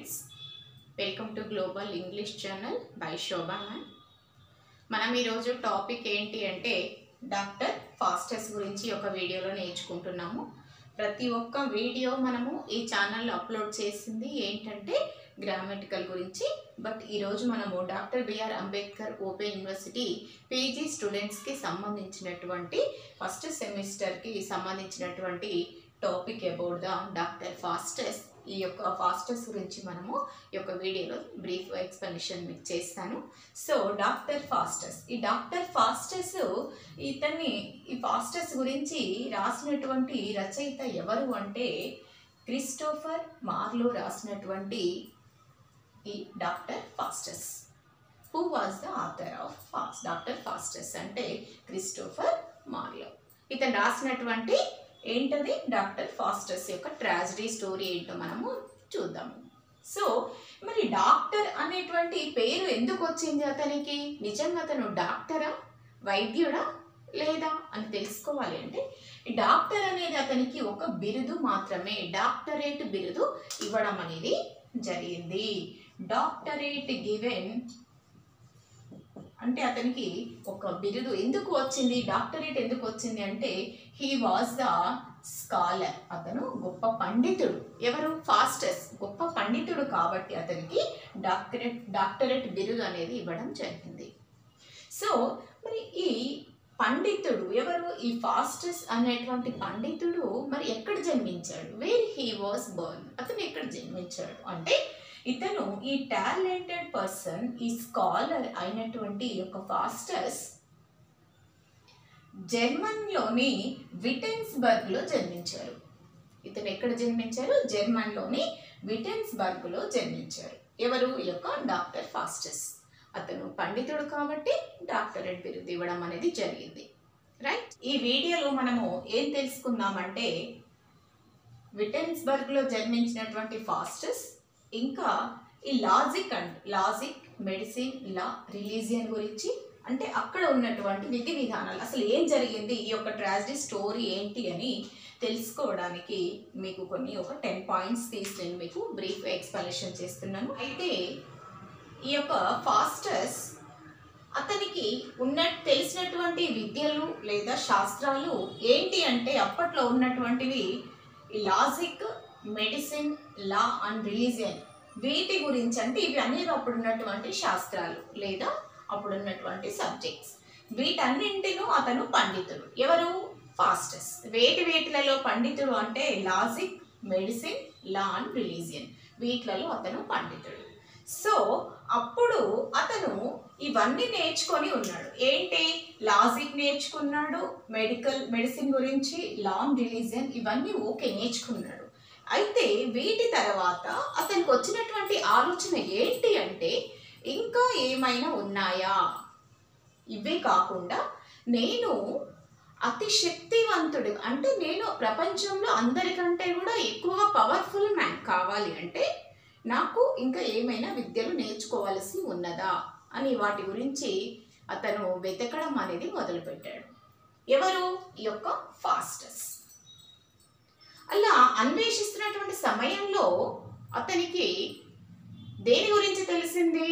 friends welcome to global English channel by Shobha ma'am మనం ఈరోజు topic ఏంటి అంటే డాక్టర్ ఫాస్టెస్ గురించి ఒక వీడియోలో నేర్చుకుంటున్నాము ప్రతి ఒక్క వీడియో మనము ఈ ఛానల్లో అప్లోడ్ చేసింది ఏంటంటే గ్రామటికల్ గురించి బట్ ఈరోజు మనము doctor B R Ambedkar open university PG స్టూడెంట్స్కి సంబంధించినటువంటి ఫస్ట్ సెమిస్టర్కి సంబంధించినటువంటి topic about the doctor Faustus ఈ యొక్క ఫాస్టెస్ గురించి మనము ఈ యొక్క వీడియోలో బ్రీఫ్ ఎక్స్ప్లెనేషన్ మీకు చేస్తాను సో డాక్టర్ ఫాస్టెస్ ఈ డాక్టర్ ఫాస్టెస్ ఇతన్ని ఈ ఫాస్టెస్ గురించి రాసినటువంటి రచయిత ఎవరు అంటే క్రిస్టోఫర్ మార్లో రాసినటువంటి ఈ doctor Faustus who was the author of Faust doctor Faustus అంటే క్రిస్టోఫర్ మార్లో ఇతను రాసినటువంటి ఏంటది డాక్టర్ ఫాస్టస్ యొక్క ట్రాజడీ స్టోరీ ఏంటో మనము చూద్దాము సో మరి డాక్టర్ అనేటువంటి పేరు ఎందుకు వచ్చింది అతనికి నిజంగా అతను డాక్టరా వైద్యుడా లేదా అని తెలుసుకోవాలి అంటే ఈ డాక్టర్ అనేది అతనికి ఒక బిరుదు మాత్రమే డాక్టరేట్ బిరుదు ఇవ్వడం అనేది జరిగింది డాక్టరేట్ గివెన్ అంటే అతనికి ఒక బిరుదు ఎందుకు వచ్చింది డాక్టరేట్ ఎందుకు వచ్చింది అంటే హీ వాజ్ ద స్కాలర్ అతను గొప్ప పండితుడు ఎవరు ఫాస్టెస్ట్ గొప్ప పండితుడు కాబట్టి అతనికి డాక్టరేట్ డాక్టరేట్ బిరుదు అనేది ఇవ్వడం జరిగింది సో మరి ఈ పండితుడు ఎవరు ఈ ఫాస్టెస్ అనేటువంటి పండితుడు మరి ఎక్కడ జన్మించాడు వేర్ హీ వాస్ బర్న్ అతను ఎక్కడ జన్మించాడు అంటే ఇతను ఈ టాలెంటెడ్ పర్సన్ ఈ స్కాలర్ అయినటువంటి యొక్క ఫాస్టస్ జర్మన్లోని విటెన్స్బర్గ్లో జన్మించారు ఇతను ఎక్కడ జన్మించారు జర్మన్లోని విటెన్స్బర్గ్లో జన్మించారు ఎవరు ఈ యొక్క డాక్టర్ ఫాస్టస్ అతను పండితుడు కాబట్టి డాక్టరేట్ బిరుదు ఇవ్వడం అనేది జరిగింది రైట్ ఈ వీడియోలో మనము ఏం తెలుసుకుందామంటే విటెన్స్బర్గ్లో జన్మించినటువంటి ఫాస్టస్ ఇంకా ఈ లాజిక్ అండ్ లాజిక్ మెడిసిన్ ఇలా రిలీజియన్ గురించి అంటే అక్కడ ఉన్నటువంటి విధి విధానాలు అసలు ఏం జరిగింది ఈ యొక్క ట్రాజడీ స్టోరీ ఏంటి అని తెలుసుకోవడానికి మీకు కొన్ని ఒక టెన్ పాయింట్స్ తీసి నేను మీకు బ్రీఫ్ ఎక్స్ప్లెనేషన్ చేస్తున్నాను అయితే ఈ యొక్క ఫాస్టర్స్ అతనికి ఉన్న తెలిసినటువంటి విద్యలు లేదా శాస్త్రాలు ఏంటి అంటే అప్పట్లో ఉన్నటువంటివి ఈ logic medicine law and religion వీటి గురించి అంటే ఇవి అనేవి అప్పుడు ఉన్నటువంటి శాస్త్రాలు లేదా అప్పుడు ఉన్నటువంటి సబ్జెక్ట్స్ వీటన్నింటిలో అతను పండితుడు ఎవరు ఫాస్టెస్ వేటి వేటిలలో పండితుడు అంటే logic medicine law and religion వీటిలలో అతను పండితుడు సో అప్పుడు అతను ఇవన్నీ నేర్చుకొని ఉన్నాడు ఏంటి లాజిక్ నేర్చుకున్నాడు మెడికల్ మెడిసిన్ గురించి లాంగ్ రిలీజియన్ ఇవన్నీ ఓకే నేర్చుకున్నాడు అయితే వీటి తర్వాత అతనికి వచ్చినటువంటి ఆలోచన ఏంటి అంటే ఇంకా ఏమైనా ఉన్నాయా ఇవే కాకుండా నేను అతి శక్తివంతుడు అంటే నేను ప్రపంచంలో అందరికంటే కూడా ఎక్కువగా పవర్ఫుల్ మ్యాన్ కావాలి అంటే నాకు ఇంకా ఏమైనా విద్యలు నేర్చుకోవాల్సి ఉన్నదా అని వాటి గురించి అతను వెతకడం అనేది మొదలుపెట్టాడు ఎవరు ఈ యొక్క ఫాస్టస్ అలా అన్వేషిస్తున్నటువంటి సమయంలో అతనికి దేని గురించి తెలిసింది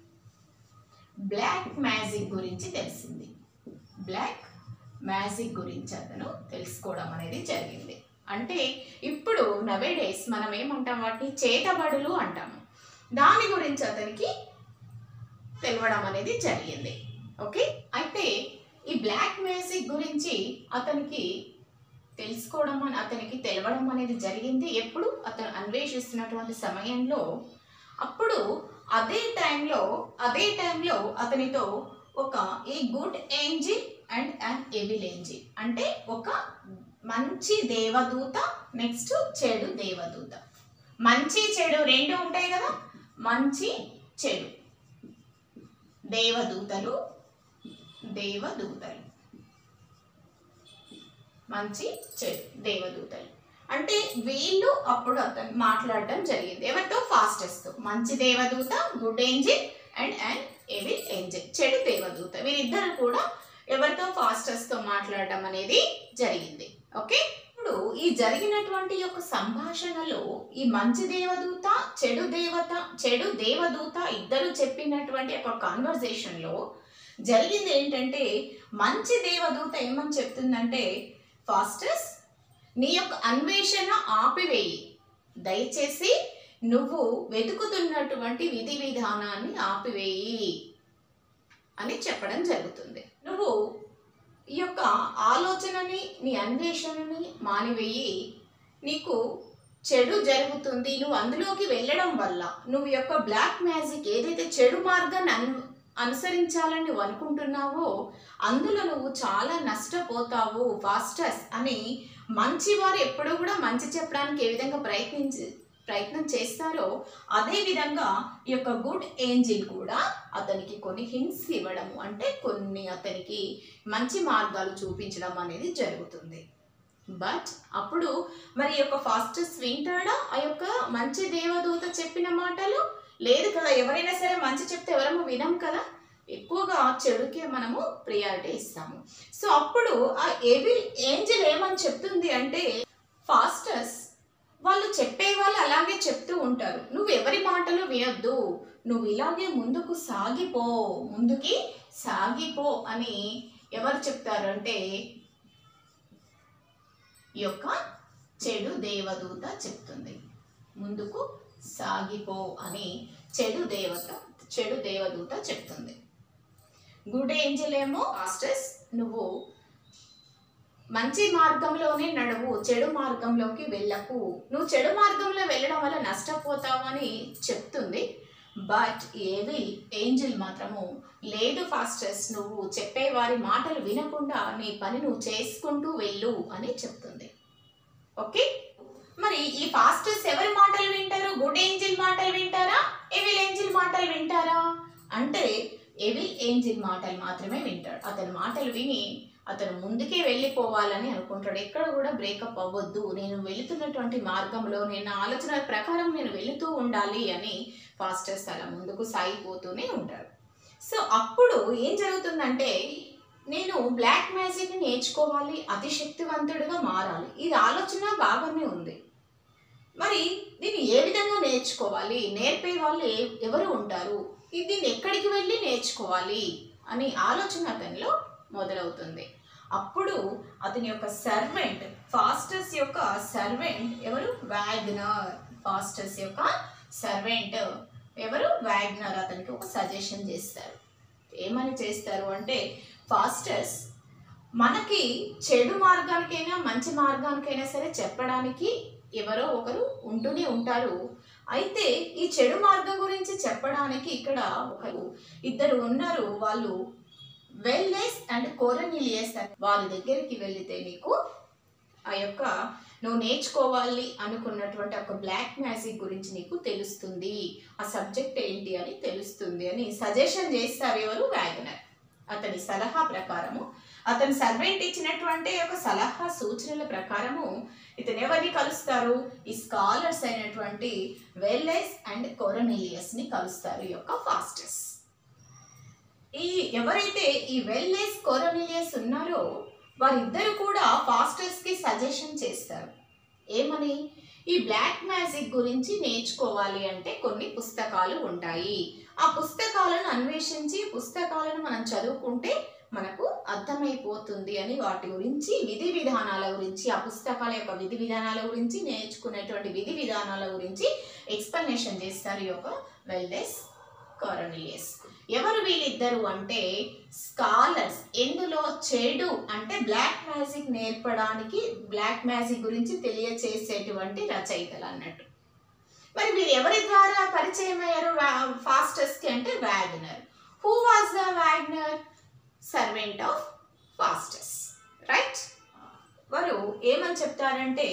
బ్లాక్ మ్యాజిక్ గురించి తెలిసింది బ్లాక్ మ్యాజిక్ గురించి అతను తెలుసుకోవడం అనేది జరిగింది అంటే ఇప్పుడు నవే డేస్ మనం ఏమంటాం వాటిని చేతబడులు అంటాము దాని గురించి అతనికి తెలవడం అనేది జరిగింది ఓకే అయితే ఈ బ్లాక్ మ్యాజిక్ గురించి అతనికి తెలుసుకోవడం అని అతనికి తెలవడం అనేది జరిగింది ఎప్పుడు అతను అన్వేషిస్తున్నటువంటి సమయంలో అప్పుడు అదే టైంలో అదే టైంలో అతనితో ఒక ఈ good angel and an evil angel అంటే ఒక మంచి దేవదూత నెక్స్ట్ చెడు దేవదూత మంచి చెడు రెండు ఉంటాయి కదా మంచి చెడు దేవదూతలు దేవదూతలు మంచి చెడు దేవదూతలు అంటే వీళ్ళు అప్పుడు అతను మాట్లాడడం జరిగింది ఎవరితో ఫాస్టెస్ట్ మంచి దేవదూత good angel and and evil angel చెడు దేవదూత వీరిద్దరు కూడా ఎవరితో ఫాస్టెస్ట్ తో మాట్లాడడం అనేది జరిగింది ఓకే ఇప్పుడు ఈ జరిగినటువంటి యొక్క సంభాషణలో ఈ మంచి దేవదూత చెడు దేవత చెడు దేవదూత ఇద్దరు చెప్పినటువంటి ఒక కాన్వర్జేషన్లో జరిగింది ఏంటంటే మంచి దేవదూత ఏమని చెప్తుందంటే ఫాస్టస్ నీ యొక్క అన్వేషణ ఆపివేయి దయచేసి నువ్వు వెతుకుతున్నటువంటి విధి విధానాన్ని ఆపివేయి అని చెప్పడం జరుగుతుంది నువ్వు ఈ యొక్క ఆలోచనని నీ అన్వేషణని మానివేయి నీకు చెడు జరుగుతుంది నువ్వు అందులోకి వెళ్ళడం వల్ల నువ్వు యొక్క బ్లాక్ మ్యాజిక్ ఏదైతే చెడు మార్గాన్ని అను అనుసరించాలని నువ్వు అనుకుంటున్నావో అందులో నువ్వు చాలా నష్టపోతావు ఫాస్టస్ అని మంచివారు ఎప్పుడూ కూడా మంచి చెప్పడానికి ఏ విధంగా ప్రయత్నించి ప్రయత్నం చేస్తారో అదే విధంగా ఈ యొక్క గుడ్ ఏంజిల్ కూడా అతనికి కొన్ని హింట్స్ ఇవ్వడము అంటే కొన్ని అతనికి మంచి మార్గాలు చూపించడం అనేది జరుగుతుంది బట్ అప్పుడు మరి ఈ యొక్క ఫాస్టెస్ వింటాడా ఆ యొక్క మంచి దేవదూత చెప్పిన మాటలు లేదు కదా ఎవరైనా సరే మంచి చెప్తే ఎవరము వినం కదా ఎక్కువగా చెడుకే మనము ప్రియారిటీ ఇస్తాము సో అప్పుడు ఆ ఏవిల్ ఏంజల్ ఏమని చెప్తుంది అంటే ఫాస్టస్ వాళ్ళు చెప్పే వాళ్ళు అలాగే చెప్తూ ఉంటారు నువ్వు ఎవరి మాటలు వినొద్దు నువ్వు ఇలాగే ముందుకు సాగిపో ముందుకి సాగిపో అని ఎవరు చెప్తారు అంటే ఈ యొక్క చెడు దేవదూత చెప్తుంది ముందుకు సాగిపో అని చెడు దేవత చెడు దేవదూత చెప్తుంది గుడ్ ఏంజల్ ఏమో ఫాస్టస్ నువ్వు మంచి మార్గంలోనే నడువు చెడు మార్గంలోకి వెళ్ళకు నువ్వు చెడు మార్గంలో వెళ్ళడం వల్ల నష్టపోతావు అని చెప్తుంది బట్ ఏవి ఏంజిల్ మాత్రము లేదు ఫాస్టెస్ నువ్వు చెప్పే వారి మాటలు వినకుండా నీ పని నువ్వు చేసుకుంటూ వెళ్ళు అని చెప్తుంది ఓకే మరి ఈ ఫాస్టెస్ ఎవరి మాటలు వింటారు గుడ్ ఏంజిల్ మాటలు వింటారా ఎవిల్ ఏంజిల్ మాటలు వింటారా అంటే ఎవిల్ ఏంజిల్ మాటలు మాత్రమే వింటాడు అతని మాటలు విని అతను ముందుకే వెళ్ళిపోవాలని అనుకుంటాడు ఎక్కడ కూడా బ్రేకప్ అవ్వద్దు నేను వెళుతున్నటువంటి మార్గంలో నేను ఆలోచన ప్రకారం నేను వెళుతూ ఉండాలి అని ఫాస్టర్స్ అలా ముందుకు సాగిపోతూనే ఉంటాడు సో అప్పుడు ఏం జరుగుతుందంటే నేను బ్లాక్ మ్యాజిక్ నేర్చుకోవాలి అతిశక్తివంతుడిగా మారాలి ఇది ఆలోచన బాగానే ఉంది మరి దీన్ని ఏ విధంగా నేర్చుకోవాలి నేర్పే వాళ్ళు ఏ- ఎవరు ఉంటారు ఇది దీన్ని ఎక్కడికి వెళ్ళి నేర్చుకోవాలి అని ఆలోచన అతనిలో మొదలవుతుంది అప్పుడు అతని యొక్క సర్వెంట్ ఫాస్టస్ యొక్క సర్వెంట్ ఎవరు వ్యాగ్నర్ ఫాస్టస్ యొక్క సర్వెంట్ ఎవరు వ్యాగ్నర్ అతనికి ఒక సజెషన్ చేస్తారు ఏమని చేస్తారు అంటే ఫాస్టస్ మనకి చెడు మార్గానికైనా మంచి మార్గానికైనా సరే చెప్పడానికి ఎవరో ఒకరు ఉంటూనే ఉంటారు అయితే ఈ చెడు మార్గం గురించి చెప్పడానికి ఇక్కడ ఒకరు ఇద్దరు ఉన్నారు వాళ్ళు వెల్నెస్ అండ్ కోరనిలియస్ వారి దగ్గరికి వెళితే నీకు ఆ యొక్క నువ్వు నేర్చుకోవాలి అనుకున్నటువంటి ఒక బ్లాక్ మ్యాజిక్ గురించి నీకు తెలుస్తుంది ఆ సబ్జెక్ట్ ఏంటి అని తెలుస్తుంది అని సజెషన్ చేస్తారు ఎవరు వ్యాగనర్ అతని సలహా ప్రకారము అతని సర్వెంట్ ఇచ్చినటువంటి ఒక సలహా సూచనల ప్రకారము ఇతను ఎవరిని కలుస్తారు ఈ స్కాలర్స్ అయినటువంటి వెల్లెస్ అండ్ కొరనిలియస్ ని కలుస్తారు ఈ యొక్క ఫాస్టెస్ ఈ ఎవరైతే ఈ వెల్నెస్ కొరనిలియస్ ఉన్నారో వారిద్దరు కూడా ఫాస్టర్స్ కి సజెషన్ చేస్తారు ఏమని ఈ బ్లాక్ మ్యాజిక్ గురించి నేర్చుకోవాలి అంటే కొన్ని పుస్తకాలు ఉంటాయి ఆ పుస్తకాలను అన్వేషించి పుస్తకాలను మనం చదువుకుంటే మనకు అర్థమైపోతుంది అని వాటి గురించి విధి విధానాల గురించి ఆ పుస్తకాల యొక్క విధి విధానాల గురించి నేర్చుకునేటువంటి విధి విధానాల గురించి ఎక్స్ప్లెనేషన్ చేస్తారు ఈ యొక్క వెల్నెస్ కొరనిలియస్ ఎవరు వీళ్ళిద్దరు అంటే స్కాలర్స్ ఎందులో చెడు అంటే బ్లాక్ మ్యాజిక్ నేర్పడానికి బ్లాక్ మ్యాజిక్ గురించి తెలియచేసేటువంటి రచయితలు అన్నట్టు మరి వీరు ఎవరి ద్వారా పరిచయం అయ్యారు ఫాస్టెస్ట్ కి అంటే Wagner who was the Wagner servant of Faustus right వారు ఏమని చెప్తారంటే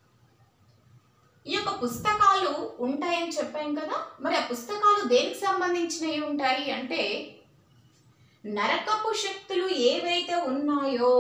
ఈ యొక్క పుస్తకాలు ఉంటాయని చెప్పాం కదా మరి ఆ పుస్తకాలు దేనికి సంబంధించినవి ఉంటాయి అంటే నరకపు శక్తులు ఏవైతే ఉన్నాయో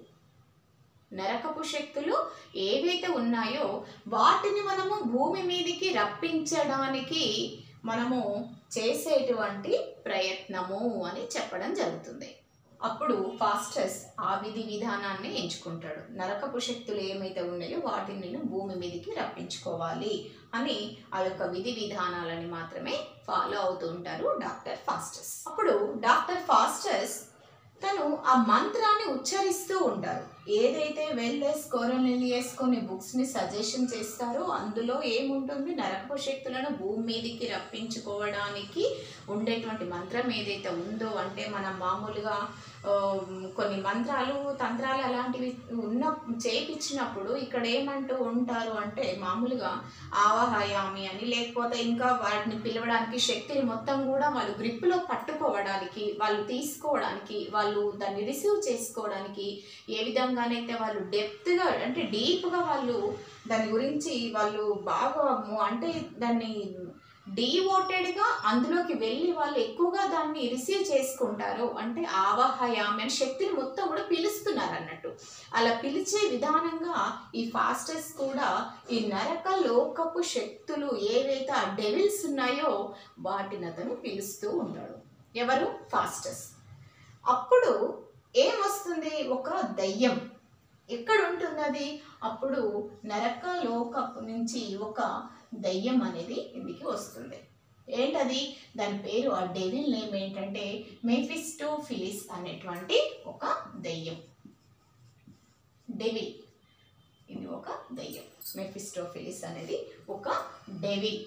నరకపు శక్తులు ఏవైతే ఉన్నాయో వాటిని మనము భూమి మీదికి రప్పించడానికి మనము చేసేటువంటి ప్రయత్నము అని చెప్పడం జరుగుతుంది అప్పుడు ఫాస్టస్ ఆ విధి విధానాన్ని ఎంచుకుంటాడు నరకపు శక్తులు ఏమైతే ఉన్నాయో వాటిని నేను భూమి మీదకి రప్పించుకోవాలి అని ఆ యొక్క విధి విధానాలని మాత్రమే ఫాలో అవుతూ ఉంటారు డాక్టర్ ఫాస్టస్ అప్పుడు డాక్టర్ ఫాస్టస్ తను ఆ మంత్రాన్ని ఉచ్చరిస్తూ ఉంటారు ఏదైతే వెల్నెస్ కోరనెలియస్ కొన్ని బుక్స్ని సజెషన్ చేస్తారో అందులో ఏముంటుంది నరకపు శక్తులను భూమి మీదకి రప్పించుకోవడానికి ఉండేటువంటి మంత్రం ఏదైతే ఉందో అంటే మనం మామూలుగా ఆ, కొన్ని మంత్రాలు తంత్రాలు అలాంటివి ఉన్న చేయించినప్పుడు ఇక్కడ ఏమంటూ ఉంటారు అంటే మామూలుగా ఆవాహయామి అని లేకపోతే ఇంకా వాటిని పిలవడానికి శక్తిని మొత్తం కూడా వాళ్ళు గ్రిప్లో పట్టుకోవడానికి వాళ్ళు తీసుకోవడానికి వాళ్ళు దాన్ని రిసీవ్ చేసుకోవడానికి ఏ విధంగానైతే వాళ్ళు డెప్త్గా అంటే డీప్గా వాళ్ళు దాని గురించి వాళ్ళు బాగా ము- అంటే దాన్ని డీవోటెడ్గా అందులోకి వెళ్ళి వాళ్ళు ఎక్కువగా దాన్ని రిసీవ్ చేసుకుంటారు అంటే ఆవాహయామి అనే శక్తిని మొత్తం కూడా పిలుస్తున్నారు అన్నట్టు అలా పిలిచే విధానంగా ఈ ఫాస్టెస్ కూడా ఈ నరక లోకపు శక్తులు ఏవైతే ఆ డెవిల్స్ ఉన్నాయో వాటిని అతను పిలుస్తూ ఉంటాడు ఎవరు ఫాస్టెస్ అప్పుడు ఏమొస్తుంది ఒక దయ్యం ఎక్కడ ఉంటుంది అది అప్పుడు నరక లోకపు నుంచి ఒక దయ్యం అనేది ఇంటికి వస్తుంది ఏంటది దాని పేరు ఆ డెవిల్ నేమ్ ఏంటంటే మెఫిస్టో ఫిలిస్ అనేటువంటి ఒక దయ్యం డెవిల్ ఇది ఒక దయ్యం మెఫిస్టోఫిలిస్ అనేది ఒక డెవిల్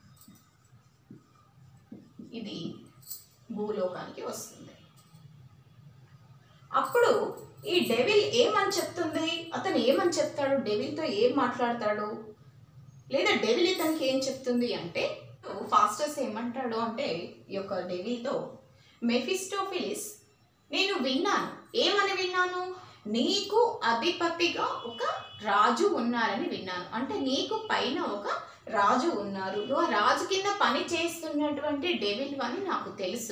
ఇది భూలోకానికి వస్తుంది అప్పుడు ఈ డెవిల్ ఏమని చెప్తుంది అతను ఏమని చెప్తాడు డెవిల్తో ఏం మాట్లాడతాడు లేదా డెవిల్ ఇతనికి ఏం చెప్తుంది అంటే ఫాస్టర్స్ ఏమంటాడు అంటే ఈ యొక్క డెవిల్తో మెఫిస్టోఫిలిస్ నేను విన్నాను ఏమని విన్నాను నీకు అధిపతిగా ఒక రాజు ఉన్నారని విన్నాను అంటే నీకు పైన ఒక రాజు ఉన్నారు నువ్వు ఆ రాజు కింద పని చేస్తున్నటువంటి డెవిల్ అని నాకు తెలుసు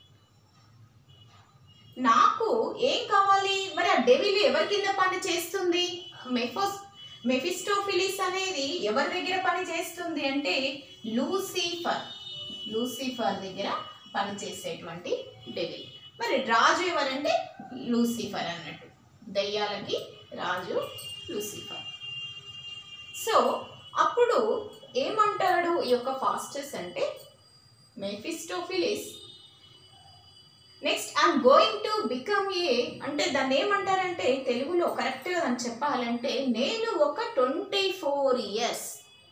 నాకు ఏం కావాలి మరి ఆ డెవిల్ ఎవరి కింద పని చేస్తుంది మెఫోస్ మెఫిస్టోఫిలిస్ అనేది ఎవరి దగ్గర పని చేస్తుంది అంటే లూసిఫర్ లూసిఫర్ దగ్గర పని చేసేటువంటి డెవిల్ మరి రాజు ఎవరంటే లూసిఫర్ అన్నట్టు దయ్యాలకి రాజు లూసిఫర్ సో అప్పుడు ఏమంటాడు ఈ యొక్క ఫాస్టర్స్ అంటే Mephistopheles next I'm going to become a అంటే దాన్ని ఏమంటారంటే తెలుగులో కరెక్ట్గా దాన్ని చెప్పాలంటే నేను ఒక ట్వంటీ ఫోర్ ఇయర్స్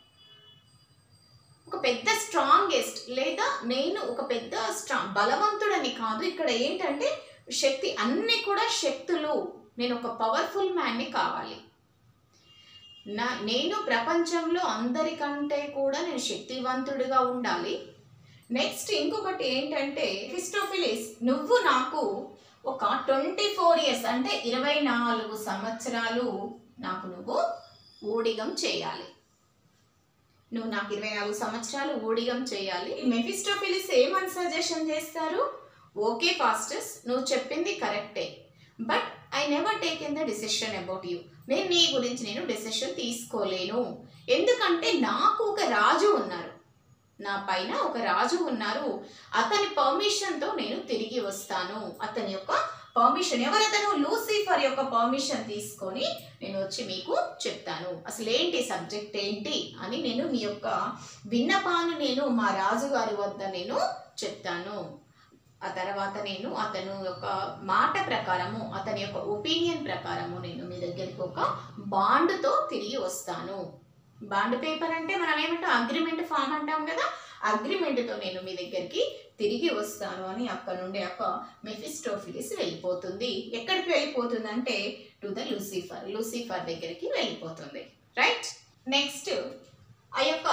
ఒక పెద్ద స్ట్రాంగెస్ట్ లేదా నేను ఒక పెద్ద స్ట్రా బలవంతుడని కాదు ఇక్కడ ఏంటంటే శక్తి అన్నీ కూడా శక్తులు నేను ఒక పవర్ఫుల్ మ్యాన్ని కావాలి నా నేను ప్రపంచంలో అందరికంటే కూడా నేను శక్తివంతుడిగా ఉండాలి నెక్స్ట్ ఇంకొకటి ఏంటంటే క్రిస్టోఫిలిస్ నువ్వు నాకు ఒక ట్వంటీ ఫోర్ ఇయర్స్ అంటే ఇరవై నాలుగు సంవత్సరాలు నాకు నువ్వు ఊడిగం చేయాలి నువ్వు నాకు ఇరవై నాలుగు సంవత్సరాలు ఊడిగం చేయాలి మెఫిస్టోఫిలిస్ ఏమని సజెషన్ చేస్తారు ఓకే ఫాస్టర్స్ నువ్వు చెప్పింది కరెక్టే but I never taken the decision about you నేను నీ గురించి నేను డెసిషన్ తీసుకోలేను ఎందుకంటే నాకు ఒక రాజు ఉన్నారు నా పైన ఒక రాజు ఉన్నారు అతని పర్మిషన్తో నేను తిరిగి వస్తాను అతని యొక్క పర్మిషన్ ఎవరతను లూసిఫర్ యొక్క పర్మిషన్ తీసుకొని నేను వచ్చి మీకు చెప్తాను అసలు ఏంటి సబ్జెక్ట్ ఏంటి అని నేను మీ యొక్క విన్నపాన్ని నేను మా రాజుగారి వద్ద నేను చెప్తాను ఆ తర్వాత నేను అతను యొక్క మాట ప్రకారము అతని యొక్క ఒపీనియన్ ప్రకారము నేను మీ దగ్గరికి ఒక బాండ్తో తిరిగి వస్తాను బాండ్ పేపర్ అంటే మనం ఏమంటాం అగ్రిమెంట్ ఫామ్ అంటాం కదా అగ్రిమెంట్తో నేను మీ దగ్గరికి తిరిగి వస్తాను అని అక్కడ నుండి ఒక మెఫిస్టోఫిలిస్ వెళ్ళిపోతుంది ఎక్కడికి వెళ్ళిపోతుంది అంటే టు ద లూసిఫర్ లూసిఫర్ దగ్గరికి వెళ్ళిపోతుంది రైట్ నెక్స్ట్ ఆ యొక్క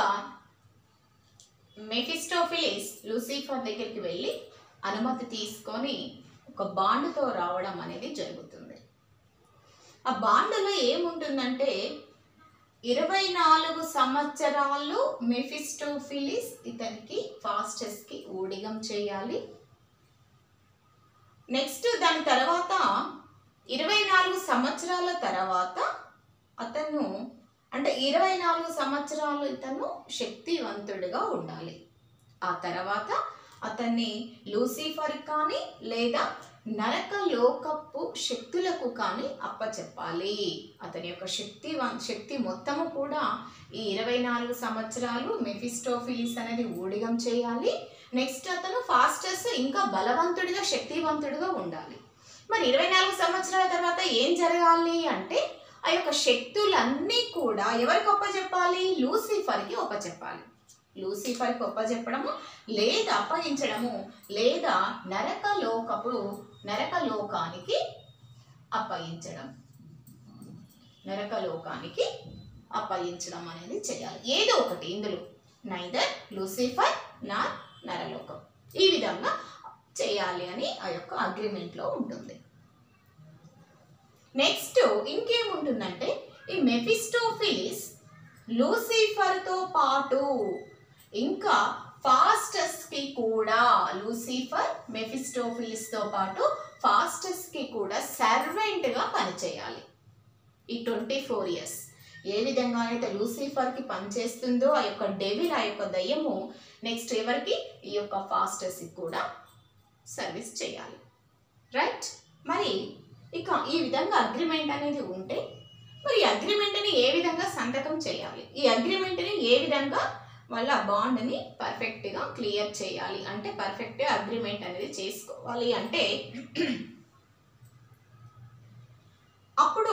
మెఫిస్టోఫిలిస్ లూసిఫర్ దగ్గరికి వెళ్ళి అనుమతి తీసుకొని ఒక బాండ్తో రావడం అనేది జరుగుతుంది ఆ బాండ్లో ఏముంటుందంటే ఇరవై నాలుగు సంవత్సరాలు మెఫిస్టోఫిలిస్ ఇతనికి ఫాస్టెస్కి ఊడిగం చేయాలి నెక్స్ట్ దాని తర్వాత ఇరవై నాలుగు సంవత్సరాల తర్వాత అతను అంటే ఇరవై నాలుగు సంవత్సరాలు ఇతను శక్తివంతుడిగా ఉండాలి ఆ తర్వాత అతన్ని లూసిఫర్ కానీ లేదా నరక లోకపు శక్తులకు కానీ అప్పచెప్పాలి అతని యొక్క శక్తి వ- శక్తి మొత్తము కూడా ఈ ఇరవై నాలుగు సంవత్సరాలు మెఫిస్టోఫిలిస్ అనేది ఊడిగం చేయాలి నెక్స్ట్ అతను ఫాస్టెస్ట్ ఇంకా బలవంతుడిగా శక్తివంతుడిగా ఉండాలి మరి ఇరవై నాలుగు సంవత్సరాల తర్వాత ఏం జరగాలి అంటే ఆ యొక్క శక్తులన్నీ కూడా ఎవరికి ఒప్పచెప్పాలి లూసిఫర్కి ఒప్పచెప్పాలి లూసిఫర్కి ఒప్పచెప్పడము లేదా అప్పగించడము లేదా నరక లోకపు నరక లోకానికి అప్పగించడం నరక లోకానికి అప్పగించడం అనేది చేయాలి ఏదో ఒకటి ఇందులో నైదర్ లూసిఫర్ నా నరలోకం ఈ విధంగా చేయాలి అని ఆ యొక్క అగ్రిమెంట్లో ఉంటుంది నెక్స్ట్ ఇంకేముంటుందంటే ఈ మెఫిస్టోఫిలిస్ లూసిఫర్తో పాటు ఇంకా ఫాస్టస్కి కూడా లూసిఫర్ మెఫిస్టోఫిలిస్తో పాటు ఫాస్టస్కి కూడా సర్వెంట్గా పనిచేయాలి ఈ ట్వంటీ ఫోర్ ఇయర్స్ ఏ విధంగా అయితే లూసిఫర్కి పనిచేస్తుందో ఆ యొక్క డెవిల్ ఆ యొక్క దయ్యము నెక్స్ట్ ఎవరికి ఈ యొక్క ఫాస్టస్కి కూడా సర్వీస్ చేయాలి రైట్ మరి ఇక ఈ విధంగా అగ్రిమెంట్ అనేది ఉంటే మరి అగ్రిమెంట్ని ఏ విధంగా సంతకం చేయాలి ఈ అగ్రిమెంట్ని ఏ విధంగా వాళ్ళ బాండ్ని పర్ఫెక్ట్గా క్లియర్ చేయాలి అంటే పర్ఫెక్ట్గా అగ్రిమెంట్ అనేది చేసుకోవాలి అంటే అప్పుడు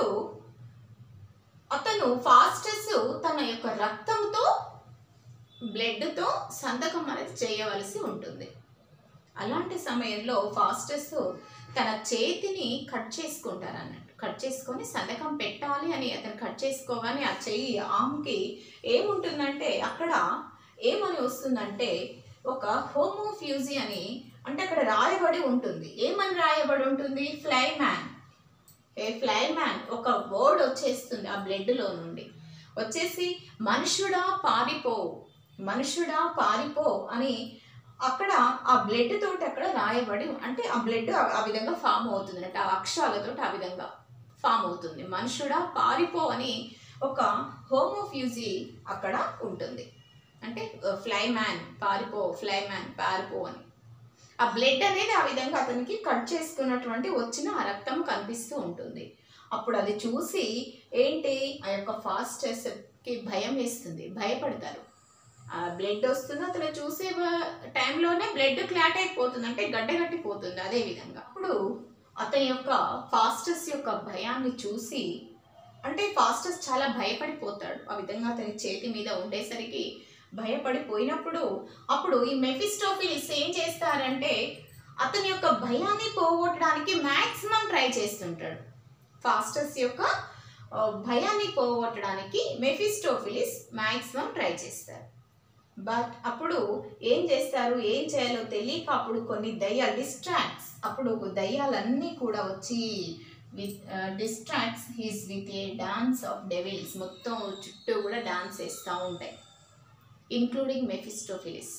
అతను ఫాస్టెస్ తన యొక్క రక్తంతో బ్లడ్తో సంతకం అనేది చేయవలసి ఉంటుంది అలాంటి సమయంలో ఫాస్టెస్ తన చేతిని కట్ చేసుకుంటారు అన్నట్టు కట్ చేసుకొని సంతకం పెట్టాలి అని అతను కట్ చేసుకోగానే ఆ చెయ్యి ఆమ్కి ఏముంటుందంటే అక్కడ ఏమని వస్తుందంటే ఒక హోమోఫ్యూజీ అని అంటే అక్కడ రాయబడి ఉంటుంది ఏమని రాయబడి ఉంటుంది ఫ్లై మ్యాన్ ఏ ఫ్లై మ్యాన్ ఒక వర్డ్ వచ్చేస్తుంది ఆ బ్లడ్లో నుండి వచ్చేసి మనుషుడా పారిపో మనుషుడా పారిపో అని అక్కడ ఆ బ్లడ్ తోటి అక్కడ రాయబడి అంటే ఆ బ్లడ్ ఆ విధంగా ఫామ్ అవుతుంది అంటే ఆ అక్షరాలతో ఆ విధంగా ఫామ్ అవుతుంది మనుషుడా పారిపో అని ఒక హోమోఫ్యూజీ అక్కడ ఉంటుంది అంటే ఫ్లై మ్యాన్ పారిపో ఫ్లై మ్యాన్ పారిపో అని ఆ బ్లడ్ అనేది ఆ విధంగా అతనికి కట్ చేసుకున్నటువంటి వచ్చిన ఆ రక్తం కనిపిస్తూ ఉంటుంది అప్పుడు అది చూసి ఏంటి ఆ యొక్క ఫాస్టెస్కి భయం వేస్తుంది భయపడతారు ఆ బ్లడ్ వస్తుంది అతను చూసే వ- టైంలోనే బ్లడ్ క్లాట్ అయిపోతుంది అంటే గడ్డగట్టిపోతుంది అదే విధంగా అప్పుడు అతని యొక్క ఫాస్టెస్ యొక్క భయాన్ని చూసి అంటే ఫాస్టెస్ చాలా భయపడిపోతాడు ఆ విధంగా అతని చేతి మీద ఉండేసరికి భయపడిపోయినప్పుడు అప్పుడు ఈ మెఫిస్టోఫిలిస్ ఏం చేస్తారంటే అతని యొక్క భయాన్ని పోగొట్టడానికి మ్యాక్సిమం ట్రై చేస్తుంటాడు ఫాస్టస్ యొక్క ఆ, భయాన్ని పోగొట్టడానికి మెఫిస్టోఫిలిస్ మ్యాక్సిమం ట్రై చేస్తారు బట్ అప్పుడు ఏం చేస్తారు ఏం చేయాలో తెలియక అప్పుడు కొన్ని దయ్యాలు డిస్ట్రాక్ట్స్ అప్పుడు దయ్యాలన్నీ కూడా వచ్చి with distracts his with a dance of devils మొత్తం చుట్టూ కూడా డాన్స్ వేస్తూ ఉంటాయి ఇంక్లూడింగ్ మెఫిస్టోఫిలిస్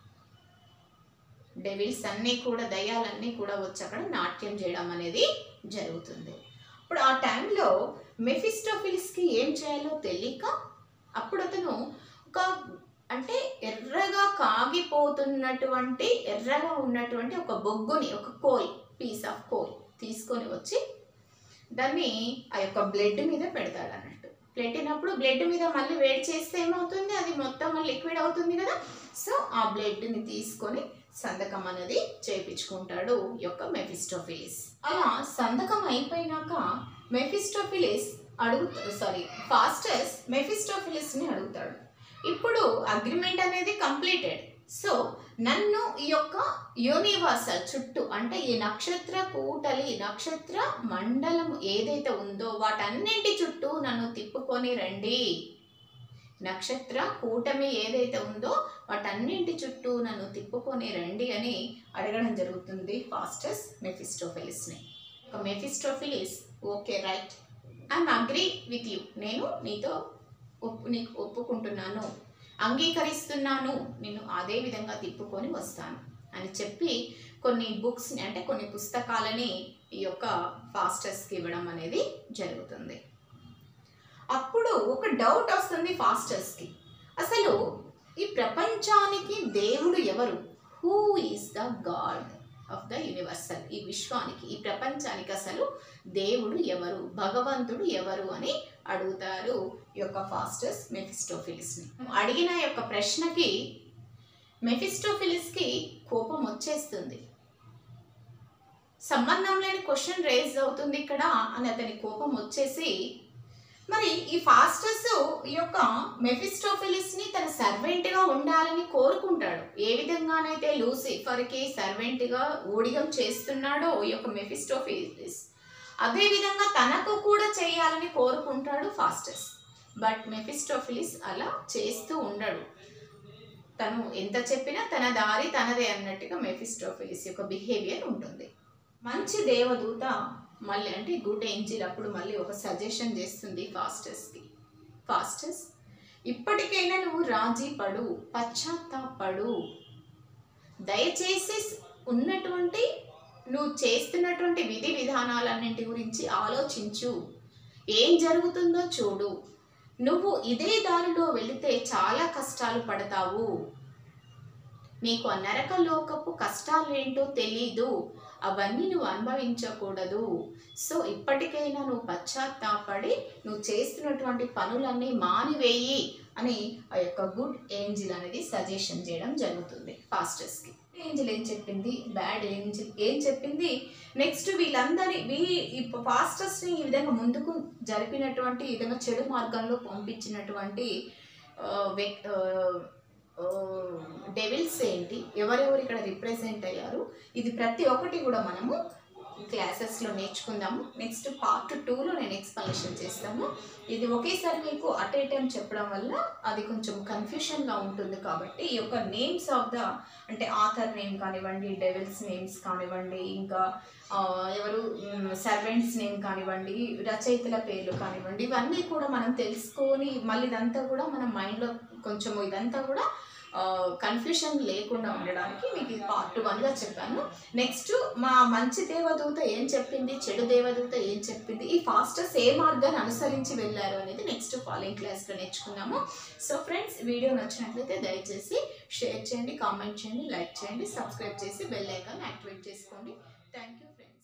డెవిల్స్ అన్నీ కూడా దయ్యాలన్నీ కూడా వచ్చి అక్కడ నాట్యం చేయడం అనేది జరుగుతుంది ఇప్పుడు ఆ టైంలో మెఫిస్టోఫిలిస్కి ఏం చేయాలో తెలియక అప్పుడు అతను ఒక అంటే ఎర్రగా కాగిపోతున్నటువంటి ఎర్రగా ఉన్నటువంటి ఒక బొగ్గుని ఒక కోల్ పీస్ ఆఫ్ కోల్ తీసుకొని వచ్చి దాన్ని ఆ యొక్క బ్లడ్ మీద పెడతాడు అన్నట్టు పెట్టినప్పుడు బ్లడ్ మీద మళ్ళీ వేడి చేస్తే ఏమవుతుంది అది మొత్తం లిక్విడ్ అవుతుంది కదా సో ఆ బ్లడ్ని తీసుకొని సంతకం అనేది చేపించుకుంటాడు ఈ యొక్క మెఫిస్టోఫిలిస్ అలా సంతకం అయిపోయినాక మెఫిస్టోఫిలిస్ అడుగుతాడు సారీ ఫాస్టెస్ మెఫిస్టోఫిలిస్ని అడుగుతాడు ఇప్పుడు అగ్రిమెంట్ అనేది కంప్లీటెడ్ సో నన్ను ఈ యొక్క యూనివర్సల్ చుట్టూ అంటే ఈ నక్షత్ర కూటలి నక్షత్ర మండలం ఏదైతే ఉందో వాటన్నింటి చుట్టూ నన్ను తిప్పుకొని రండి నక్షత్ర కూటమి ఏదైతే ఉందో వాటన్నింటి చుట్టూ నన్ను తిప్పుకొని రండి అని అడగడం జరుగుతుంది ఫాస్టస్ మెఫిస్టోఫిలిస్ని ఒక Mephistopheles okay right I'm agree with you నేను నీతో ఒప్పు నీకు ఒప్పుకుంటున్నాను అంగీకరిస్తున్నాను నేను అదే విధంగా తిప్పుకొని వస్తాను అని చెప్పి కొన్ని బుక్స్ని అంటే కొన్ని పుస్తకాలని ఈ యొక్క ఫాస్టర్స్కి ఇవ్వడం అనేది జరుగుతుంది అప్పుడు ఒక డౌట్ వస్తుంది ఫాస్టర్స్కి అసలు ఈ ప్రపంచానికి దేవుడు ఎవరు who is the god of the universal ఈ విశ్వానికి ఈ ప్రపంచానికి అసలు దేవుడు ఎవరు భగవంతుడు ఎవరు అని అడుగుతారు ఈ యొక్క ఫాస్టస్ మెఫిస్టోఫిలిస్ని అడిగిన యొక్క ప్రశ్నకి మెఫిస్టోఫిలిస్కి కోపం వచ్చేస్తుంది సంబంధం లేని క్వశ్చన్ రేజ్ అవుతుంది ఇక్కడ అని అతని కోపం వచ్చేసి మరి ఈ ఫాస్టస్ ఈ యొక్క మెఫిస్టోఫిలిస్ ని తన సర్వెంట్ గా ఉండాలని కోరుకుంటాడు ఏ విధంగానైతే లూసిఫర్ కి సర్వెంట్ గా ఊడిగం చేస్తున్నాడో ఈ యొక్క మెఫిస్టోఫిలిస్ అదే విధంగా తనకు కూడా చేయాలని కోరుకుంటాడు ఫాస్టస్ బట్ మెఫిస్టోఫిలిస్ అలా చేస్తూ ఉండడు తను ఎంత చెప్పినా తన దారి తనదే అన్నట్టుగా మెఫిస్టోఫిలిస్ యొక్క బిహేవియర్ ఉంటుంది మంచి దేవదూత మళ్ళీ అంటే గుడ్ ఏంజిల్ అప్పుడు మళ్ళీ ఒక సజెషన్ చేస్తుంది ఫాస్టర్స్కి ఫాస్టర్స్ ఇప్పటికైనా నువ్వు రాజీ పడు పశ్చాత్తాపడు దయచేసి ఉన్నటువంటి నువ్వు చేస్తున్నటువంటి విధి విధానాలన్నింటి గురించి ఆలోచించు ఏం జరుగుతుందో చూడు నువ్వు ఇదే దారిలో వెళితే చాలా కష్టాలు పడతావు నీకు ఆ నరక లోకపు కష్టాలు ఏంటో తెలీదు అవన్నీ నువ్వు అనుభవించకూడదు సో ఇప్పటికైనా నువ్వు పశ్చాత్తాపడి నువ్వు చేస్తున్నటువంటి పనులన్నీ మానివేయి అని ఆ యొక్క గుడ్ ఏంజిల్ అనేది సజెషన్ చేయడం జరుగుతుంది పాస్టర్స్కి ఏంజిల్ ఏం చెప్పింది బ్యాడ్ ఏంజిల్ ఏం చెప్పింది నెక్స్ట్ వీళ్ళందరి వీ ఈ పాస్టర్స్ని ఈ విధంగా ముందుకు జరిపినటువంటి ఈ విధంగా చెడు మార్గంలో పంపించినటువంటి ఆ, వ్యక్- ఆ, డెవిల్స్ ఏంటి ఎవరెవరు ఇక్కడ రిప్రజెంట్ అయ్యారు ఇది ప్రతి ఒక్కటి కూడా మనము క్లాసెస్లో నేర్చుకుందాము నెక్స్ట్ పార్ట్ టూలో నేను ఎక్స్ప్లెనేషన్ చేస్తాము ఇది ఒకేసారి మీకు అట్ ఏ టైం చెప్పడం వల్ల అది కొంచెం కన్ఫ్యూషన్గా ఉంటుంది కాబట్టి ఈ యొక్క నేమ్స్ ఆఫ్ ద అంటే ఆథర్ నేమ్ కానివ్వండి డెవిల్స్ నేమ్స్ కానివ్వండి ఇంకా ఆ, ఎవరు సర్వెంట్స్ నేమ్ కానివ్వండి రచయితల పేర్లు కానివ్వండి ఇవన్నీ కూడా మనం తెలుసుకొని మళ్ళీ ఇదంతా కూడా మన మైండ్లో కొంచెం ఇదంతా కూడా కన్ఫ్యూషన్ లేకుండా ఉండడానికి మీకు ఇది పార్ట్ వన్గా చెప్పాను నెక్స్ట్ మా మంచి దేవదూత ఏం చెప్పింది చెడు దేవదూత ఏం చెప్పింది ఈ ఫాస్టర్స్ ఏ మార్గాన్ని అనుసరించి వెళ్ళారు అనేది నెక్స్ట్ ఫాలోయింగ్ క్లాస్లో నేర్చుకుందాము సో ఫ్రెండ్స్ వీడియో నచ్చినట్లయితే దయచేసి షేర్ చేయండి కామెంట్ చేయండి లైక్ చేయండి సబ్స్క్రైబ్ చేసి బెల్ ఐకాన్ యాక్టివేట్ చేసుకోండి థ్యాంక్ యూ ఫ్రెండ్స్